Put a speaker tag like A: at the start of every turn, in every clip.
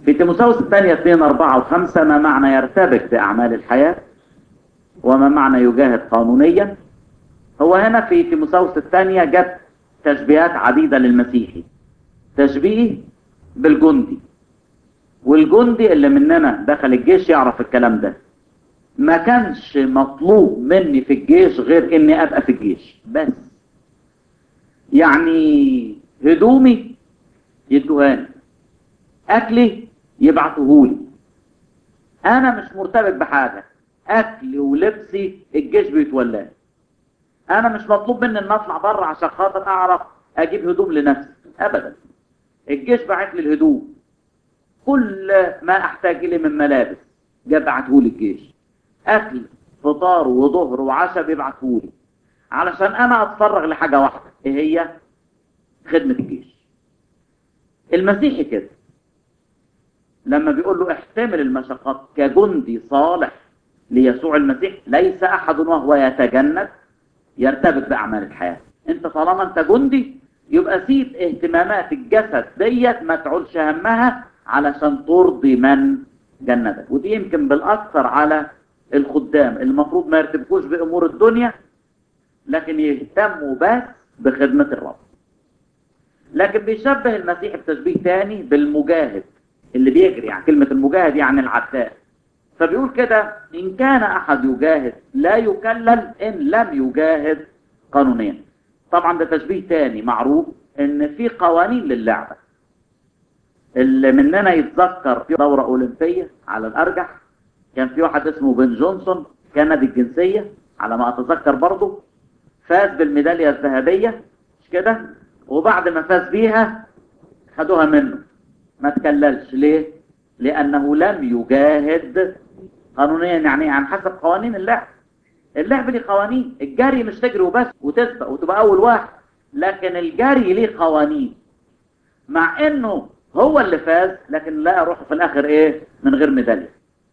A: في تيموثاوس الثانية 2 4 و5 ما معنى يرتبك بأعمال الحياة وما معنى يجاهد قانونيا هو هنا في تيموثاوس الثانية جت تشبيهات عديدة للمسيحي تشبيه بالجندي والجندي اللي مننا دخل الجيش يعرف الكلام ده ما كانش مطلوب مني في الجيش غير اني ابقى في الجيش بس يعني هدومي يدوهاني اكلي يبعتوهولي انا مش مرتبط بحاجه اكلي ولبسي الجيش بيتولاه انا مش مطلوب مني ان اطلع بره عشان خاطر اعرف اجيب هدوم لنفسي ابدا الجيش بعت لي الهدوم كل ما احتاج اليه من ملابس جاب بعتهولي الجيش اكل فطار وظهر وعشاء بيبعتهولي علشان انا اتفرغ لحاجه واحده ايه هي خدمه الجيش المسيحي كده لما بيقول له احتمل المشقات كجندي صالح ليسوع المسيح ليس احد وهو يتجند يرتبط باعمال الحياه انت طالما انت جندي يبقى سيب اهتمامات الجسد ديت ما تعولش همها علشان ترضي من جندك ودي يمكن بالاكثر على الخدام المفروض ما يرتبكوش بامور الدنيا لكن يهتموا بس بخدمه الرب لكن بيشبه المسيح بتشبيه تاني بالمجاهد اللي بيجري يعني كلمة المجاهد يعني العداء فبيقول كده إن كان أحد يجاهد لا يكلل إن لم يجاهد قانونيا طبعا ده تشبيه تاني معروف إن في قوانين للعبة اللي مننا يتذكر في دورة أولمبية على الأرجح كان في واحد اسمه بن جونسون كندي الجنسية على ما أتذكر برضه فاز بالميدالية الذهبية مش كده وبعد ما فاز بيها خدوها منه ما تكللش ليه لانه لم يجاهد قانونيا يعني عن حسب قوانين اللعب اللعب ليه قوانين الجري مش تجري وبس وتسبق وتبقى اول واحد لكن الجري ليه قوانين مع انه هو اللي فاز لكن لا روحه في الاخر ايه من غير ميداليه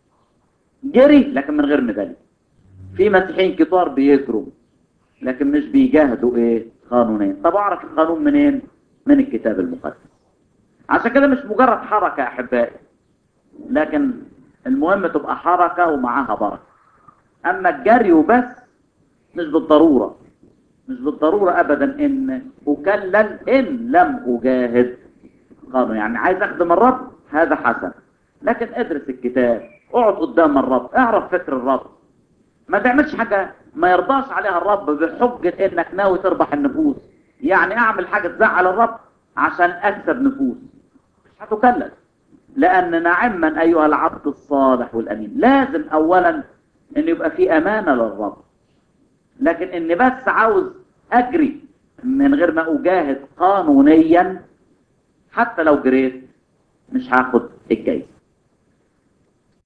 A: جري لكن من غير ميداليه في مسيحيين كتار بيجروا لكن مش بيجاهدوا ايه قانونيا طب اعرف القانون منين من الكتاب المقدس عشان كده مش مجرد حركة يا أحبائي لكن المهم تبقى حركة ومعاها بركة أما الجري وبس مش بالضرورة مش بالضرورة أبدا إن أكلل إن لم أجاهد قانون يعني عايز أخدم الرب هذا حسن لكن ادرس الكتاب اقعد قدام الرب اعرف فكر الرب ما تعملش حاجة ما يرضاش عليها الرب بحجة إنك ناوي تربح النفوس يعني أعمل حاجة تزعل الرب عشان أكسب نفوس مش هتكلف لأن نعما أيها العبد الصالح والأمين لازم أولا أن يبقى في أمانة للرب لكن أني بس عاوز أجري من غير ما أجاهد قانونيا حتى لو جريت مش هاخد الجايزة